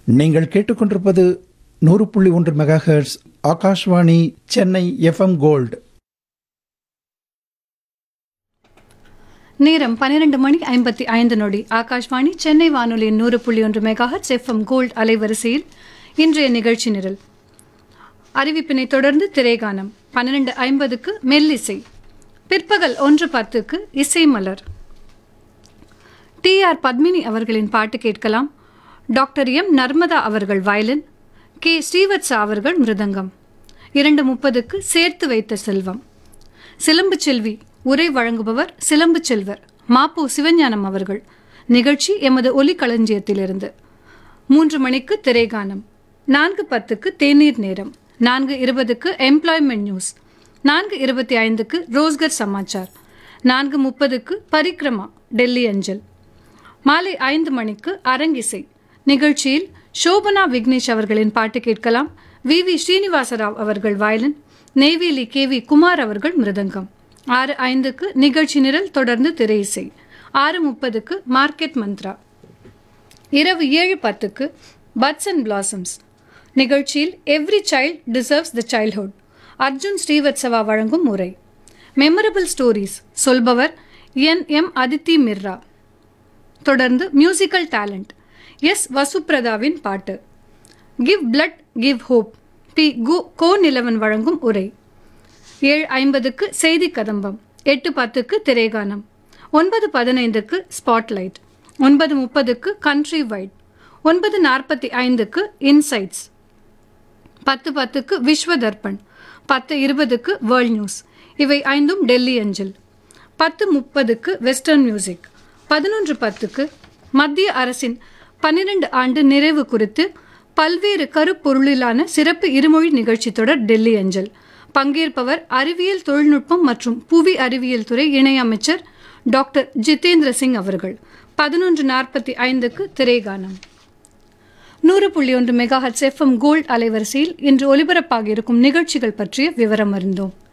நீங்கள் கேட்டுக்கொண்டிருப்பது நூறு புள்ளி ஒன்று mega hertz Akashvani Chennai FM gold நேரம் பன்னிரண்டு மணி ஐம்பத்தி ஐந்து நொடி ஆகாஷ்வாணி சென்னை வானொலியின் நூறு புள்ளி ஒன்று மெகாஹட் எஃப்எம் கோல்ட் அலைவரிசையில் இன்றைய நிகழ்ச்சி நிரல் அறிவிப்பினை தொடர்ந்து திரைகானம் பன்னிரண்டு ஐம்பதுக்கு மெல்லிசை பிற்பகல் ஒன்று பத்துக்கு இசை மலர் டி ஆர் பத்மினி அவர்களின் பாட்டு கேட்கலாம் டாக்டர் எம் நர்மதா அவர்கள் வயலின் கே ஸ்ரீவத்சா அவர்கள் மிருதங்கம் இரண்டு முப்பதுக்கு சேர்த்து வைத்த செல்வம் சிலம்பு செல்வி உரை வழங்குபவர் சிலம்பு செல்வர் மாப்பு சிவஞானம் அவர்கள் நிகழ்ச்சி எமது ஒலி களஞ்சியத்திலிருந்து மூன்று மணிக்கு திரைகானம் நான்கு பத்துக்கு தேநீர் நேரம் நான்கு இருபதுக்கு எம்ப்ளாய்மெண்ட் நியூஸ் நான்கு இருபத்தி ஐந்துக்கு ரோஸ்கர் சமாச்சார் நான்கு முப்பதுக்கு பரிக்ரமா டெல்லி அஞ்சல் மாலை ஐந்து மணிக்கு அரங்கிசை நிகழ்ச்சியில் சோபனா விக்னேஷ் அவர்களின் பாட்டு கேட்கலாம் வி வி ஸ்ரீனிவாசராவ் அவர்கள் violin Neyveli K V Kumar அவர்கள் மிருதங்கம் ஆறு ஐந்துக்கு நிகழ்ச்சி நிரல் தொடர்ந்து திரை இசை ஆறு முப்பதுக்கு மார்க்கெட் மந்த்ரா இரவு ஏழு பத்துக்கு பட்ஸ் அண்ட் பிளாசம்ஸ் நிகழ்ச்சியில் every child deserves the childhood Arjun Srivastava வழங்கும் உரை மெமரபிள் ஸ்டோரிஸ் சொல்பவர் என் எம் அதித்தி மிர்ரா தொடர்ந்து மியூசிக்கல் டேலண்ட் எஸ் வசுப்ரதாவின் பாட்டு give blood give hope P கோ கோ நிலவன் வழங்கும் உரை ஏழு ஐம்பதுக்கு செய்தி கதம்பம் எட்டு பத்துக்கு திரைகானம் ஒன்பது பதினைந்துக்கு ஸ்பாட்லைட் ஒன்பது முப்பதுக்கு கண்ட்ரி வைட் ஒன்பது நாற்பத்தி ஐந்துக்கு இன்சைட்ஸ் பத்து பத்துக்கு விஸ்வ தர்ப்பண் பத்து இருபதுக்கு வேர்ல்ட் நியூஸ் இவை ஐந்தும் டெல்லி அஞ்சல் பத்து முப்பதுக்கு வெஸ்டர்ன் மியூசிக் பதினொன்று பத்துக்கு மத்திய அரசின் பன்னிரண்டு ஆண்டு நிறைவு குறித்து பல்வேறு கருப்பொருளிலான சிறப்பு இருமொழி நிகழ்ச்சி தொடர் டெல்லி அஞ்சல் பங்கேற்பவர் அறிவியல் தொழில்நுட்பம் மற்றும் புவி அறிவியல் துறை இணையமைச்சர் டாக்டர் ஜிதேந்திர சிங் அவர்கள் பதினொன்று நாற்பத்தி ஐந்துக்கு திரைகானம் நூறு புள்ளி ஒன்று மெகா ஹட்ஸ் எஃப்எம் கோல்ட் அலைவரிசையில் இன்று ஒலிபரப்பாக இருக்கும் நிகழ்ச்சிகள் பற்றிய விவரம் அறிந்தோம்